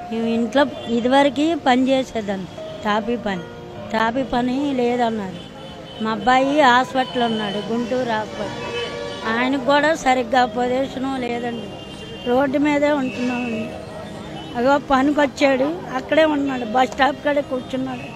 మేము ఇంట్లో ఇదివరకు పని చేసేదాన్ని టాపీ పని టాపీ పని లేదన్నారు మా అబ్బాయి హాస్పిటల్ ఉన్నాడు గుంటూరు హాస్పిటల్ ఆయనకు కూడా సరిగ్గా పొజిషను లేదండి రోడ్డు మీదే ఉంటున్నామండి అగో పనికి వచ్చాడు అక్కడే ఉన్నాడు బస్ స్టాప్ కాడే కూర్చున్నాడు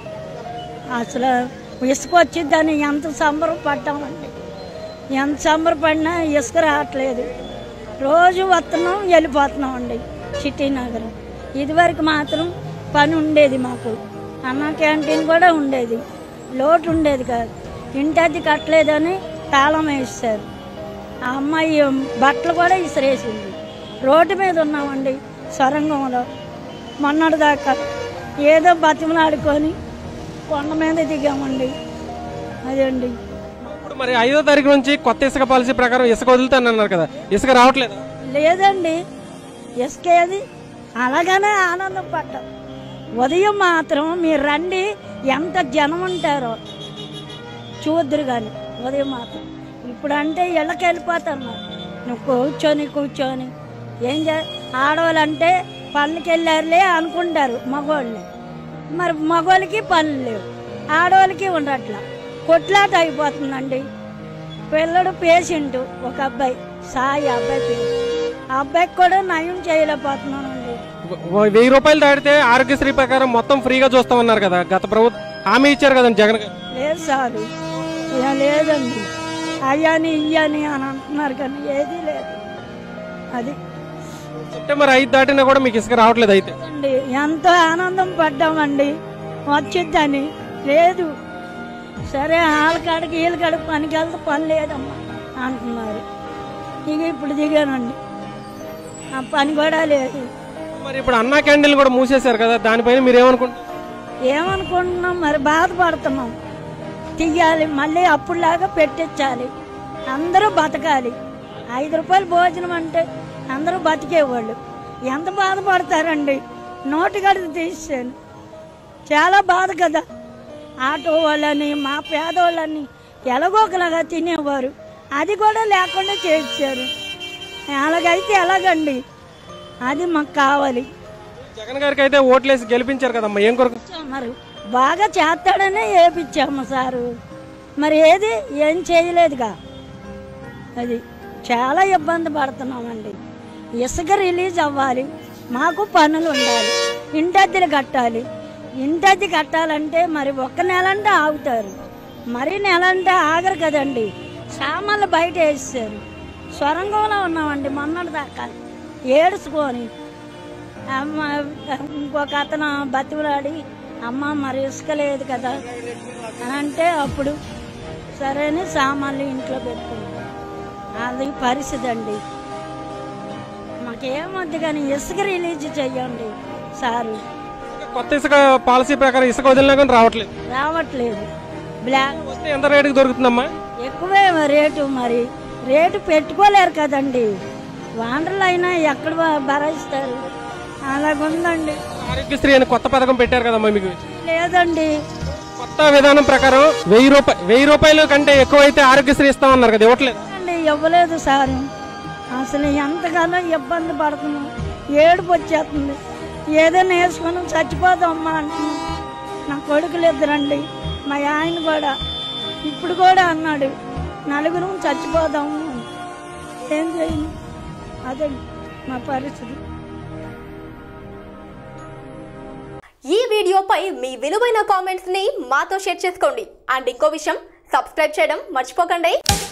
అసలు ఇసుక వచ్చిద్దని ఎంత సంబరం పడ్డామండి ఎంత సంబరపడినా ఇసుక రావట్లేదు రోజు వస్తున్నాం వెళ్ళిపోతున్నాం అండి సిటీ నగరం ఇదివరకు మాత్రం పని ఉండేది మాకు అన్న క్యాంటీన్ కూడా ఉండేది లోటు ఉండేది కాదు ఇంటి అద్దె కట్టలేదని తాళం వేస్తారు ఆ అమ్మాయి బట్టలు కూడా ఇసిరేసింది రోడ్డు మీద ఉన్నామండి సొరంగంలో మొన్నటి దాకా ఏదో బతిమలాడుకొని కొండ మీద దిగామండి అదండి ఇప్పుడు మరి ఐదో తారీఖు నుంచి కొత్త ఇసుక పాలసీ ప్రకారం ఇసుక వదులుతానన్నారు కదా ఇసుక రావట్లేదు లేదండి ఇసుకేది అలాగనే ఆనందం పడ్డాం ఉదయం మాత్రం మీరు రండి ఎంత జనం ఉంటారో చూద్దరు కానీ ఉదయం మాత్రం ఇప్పుడు అంటే ఇళ్ళకి వెళ్ళిపోతున్నారు నువ్వు కూర్చొని కూర్చొని ఏం చే ఆడవాళ్ళంటే పనులకి వెళ్ళారులే అనుకుంటారు మగవాళ్ళని మరి మగవాళ్ళకి పనులు లేవు ఆడవాళ్ళకి ఉండట్లా కొట్లాట అయిపోతుందండి పిల్లడు పేషెంట్ ఒక అబ్బాయి సాయి అబ్బాయి పేరు ఆ అబ్బాయికి కూడా నయం చేయలేకపోతున్నానండి వ- వెయ్యి రూపాయలు దాటితే ఆరోగ్యశ్రీ ప్రకారం మొత్తం ఫ్రీగా చూస్తామన్నారు కదా గత ప్రభుత్వం హామీ ఇచ్చారు కదండి జగన్ గారు లేదు సారు ఇక లేదండి అయ్యాని ఇయ్యని అని అంటున్నారు కానీ ఏదీ లేదు అది సెప్టెంబర్ ఐదు దాటినా కూడా మీకు ఇసుక రావట్లేదు అయితే అండి ఎంతో ఆనందం పడ్డామండి వచ్చిద్దని లేదు సరే వాళ్ళ కాడికి వీళ్ళ కాడికి పనికి వెళ్తే పని లేదమ్మా అంటున్నారు ఇక ఇప్పుడు దిగానండి ఆ పని కూడా లేదు మరి ఇప్పుడు అన్నా క్యాండిల్ కూడా మూసేశారు కదా దానిపైన మీరు ఏమనుకుంటారు ఏమనుకుంటున్నాం మరి బాధపడుతున్నాం తీయాలి మళ్ళీ అప్పుడులాగా పెట్టించాలి అందరూ బతకాలి ఐదు రూపాయలు భోజనం అంటే అందరూ బతికేవాళ్ళు ఎంత బాధపడతారండి నోటి గడికి తీసాను చాలా బాధ కదా ఆటో వాళ్ళని మా పేదవాళ్ళని ఎలాగో ఒకలాగా తినేవారు అది కూడా లేకుండా చేశారు అలాగైతే ఎలాగండి అది మాకు కావాలి జగన్ గారికి అయితే ఓట్లేసి గెలిపించారు కదమ్మా ఏం కొరకు మరి బాగా చేస్తాడనే వేపించాము సారు మరి ఏది ఏం చేయలేదుగా అది చాలా ఇబ్బంది పడుతున్నామండి ఇసుక రిలీజ్ అవ్వాలి మాకు పనులు ఉండాలి ఇంటద్దెలు కట్టాలి ఇంటద్దె కట్టాలంటే మరి ఒక్క నెల అంటే ఆగుతారు మరి నెల అంటే ఆగరు కదండి సామాన్లు బయట వేస్తారు సొరంగంలో ఉన్నామండి మొన్నటి దాకా ఏడుచుకొని అమ్మ ఇంకొక అతను బతిమలాడి అమ్మ మరి ఇసుక లేదు కదా అని అంటే అప్పుడు సరే అని సామాన్లు ఇంట్లో పెట్టుకున్నాం అది పరిస్థితి అండి మాకేమొద్దు కానీ ఇసుక రిలీజ్ చెయ్యండి సారు కొత్త ఇసుక పాలసీ ప్రకారం ఇసుక వదిలినా కానీ రావట్లేదు రావట్లేదు బ్లాక్ వస్తే ఎంత రేటుకి దొరుకుతుందమ్మా ఎక్కువే రేటు మరి రేటు పెట్టుకోలేరు కదండి వాండర్లు అయినా ఎక్కడ భ- భరిస్తారు అలాగుందండి ఆరోగ్యశ్రీ అని కొత్త పథకం పెట్టారు కదమ్మా మీకు లేదండి కొత్త విధానం ప్రకారం వెయ్యి రూపాయలు వెయ్యి రూపాయల కంటే ఎక్కువైతే ఆరోగ్యశ్రీ ఇస్తామన్నారు కదా ఇవ్వట్లేదు అండి ఇవ్వలేదు సార్ అసలు ఎంతగానో ఇబ్బంది పడుతున్నాం ఏడుపు వచ్చేస్తుంది ఏదైనా వేసుకొని చచ్చిపోదామా అంటున్నాం నా కొడుకులు ఇద్దరండి మా ఆయన కూడా ఇప్పుడు కూడా అన్నాడు నలుగురు చచ్చిపోదాము అని. ఏం చేయను అదే మా పరిస్థితి ఈ వీడియోపై మీ విలువైన కామెంట్స్ ని మాతో షేర్ చేసుకోండి అండ్ ఇంకో విషయం సబ్స్క్రైబ్ చేయడం మర్చిపోకండి